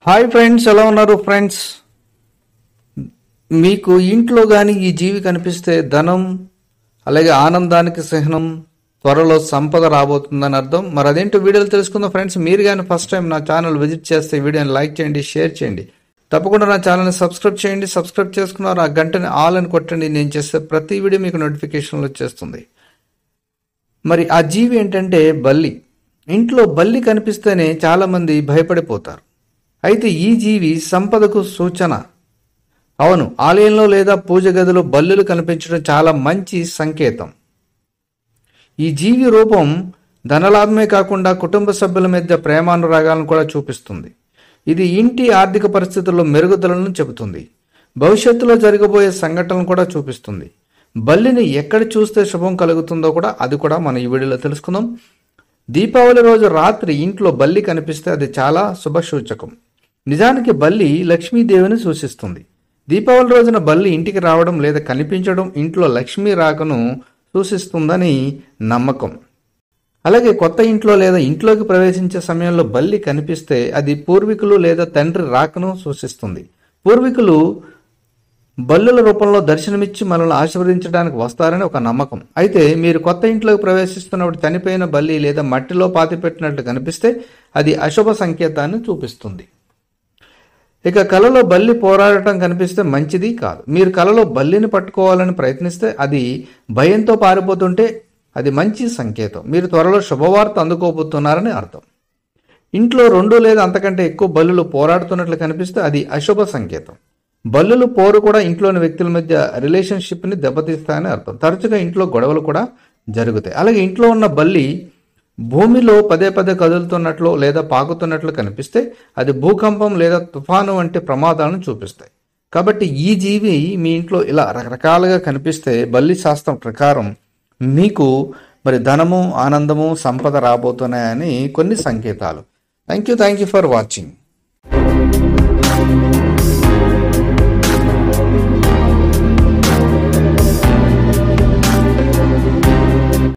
hi friends ఎలా ఉన్నారు friends మీకు ఇంట్లో కానీ ఈ జీవి కనిపిస్తే ధనం అలాగే ఆనందానికి చిహ్నం త్వరలో సంపద రాబోతుందని అర్థం మరి అదేంటో వీడియోలు తెలుసుకుందాం ఫ్రెండ్స్ మీరు కానీ ఫస్ట్ టైం నా ఛానల్ విజిట్ చేస్తే ఈ వీడియోని లైక్ చేయండి షేర్ చేయండి తప్పకుండా నా ఛానల్ని సబ్స్క్రైబ్ చేయండి సబ్స్క్రైబ్ చేసుకున్నారు ఆ గంటని ఆల్ అని కొట్టండి నేను చేసే ప్రతి వీడియో మీకు నోటిఫికేషన్లు వచ్చేస్తుంది మరి ఆ జీవి ఏంటంటే బల్లి ఇంట్లో బల్లి కనిపిస్తేనే చాలామంది భయపడిపోతారు అయితే ఈ జీవి సంపదకు సూచన అవును ఆలయంలో లేదా పూజ గదిలో బల్లులు కనిపించడం చాలా మంచి సంకేతం ఈ జీవి రూపం ధనలాభమే కాకుండా కుటుంబ సభ్యుల మధ్య ప్రేమానురాగాలను కూడా చూపిస్తుంది ఇది ఇంటి ఆర్థిక పరిస్థితుల్లో మెరుగుదలను చెబుతుంది భవిష్యత్తులో జరగబోయే సంఘటనలు కూడా చూపిస్తుంది బల్లిని ఎక్కడ చూస్తే శుభం కలుగుతుందో కూడా అది కూడా మనం ఈ వీడియోలో తెలుసుకుందాం దీపావళి రోజు రాత్రి ఇంట్లో బల్లి కనిపిస్తే అది చాలా శుభసూచకం నిజానికి బల్లి లక్ష్మీదేవిని సూచిస్తుంది దీపావళి రోజున బల్లి ఇంటికి రావడం లేదా కనిపించడం ఇంట్లో లక్ష్మీ రాకను సూచిస్తుందని నమ్మకం అలాగే కొత్త ఇంట్లో లేదా ఇంట్లోకి ప్రవేశించే సమయంలో బల్లి కనిపిస్తే అది పూర్వీకులు లేదా తండ్రి రాకను సూచిస్తుంది పూర్వీకులు బల్లుల రూపంలో దర్శనమిచ్చి మనల్ని ఆశీర్వదించడానికి వస్తారని ఒక నమ్మకం అయితే మీరు కొత్త ఇంట్లోకి ప్రవేశిస్తున్నప్పుడు చనిపోయిన బల్లి లేదా మట్టిలో పాతిపెట్టినట్లు కనిపిస్తే అది అశుభ సంకేతాన్ని చూపిస్తుంది ఇక కలలో బల్లి పోరాడటం కనిపిస్తే మంచిది కాదు మీరు కలలో బల్లిని పట్టుకోవాలని ప్రయత్నిస్తే అది భయంతో పారిపోతుంటే అది మంచి సంకేతం మీరు త్వరలో శుభవార్త అందుకోబోతున్నారని అర్థం ఇంట్లో రెండు లేదా అంతకంటే ఎక్కువ బల్లులు పోరాడుతున్నట్లు కనిపిస్తే అది అశుభ సంకేతం బల్లులు పోరు కూడా ఇంట్లోని వ్యక్తుల మధ్య రిలేషన్షిప్ని దెబ్బతీస్తాయని అర్థం తరచుగా ఇంట్లో గొడవలు కూడా జరుగుతాయి అలాగే ఇంట్లో ఉన్న బల్లి భూమిలో పదే పదే కదులుతున్నట్లు లేదా పాకుతున్నట్లు కనిపిస్తే అది భూకంపం లేదా తుఫాను వంటి ప్రమాదాలను చూపిస్తాయి కాబట్టి ఈ జీవి మీ ఇంట్లో ఇలా రకరకాలుగా కనిపిస్తే బల్లి శాస్త్రం ప్రకారం మీకు మరి ధనము ఆనందము సంపద రాబోతున్నాయని కొన్ని సంకేతాలు thank you thank you for watching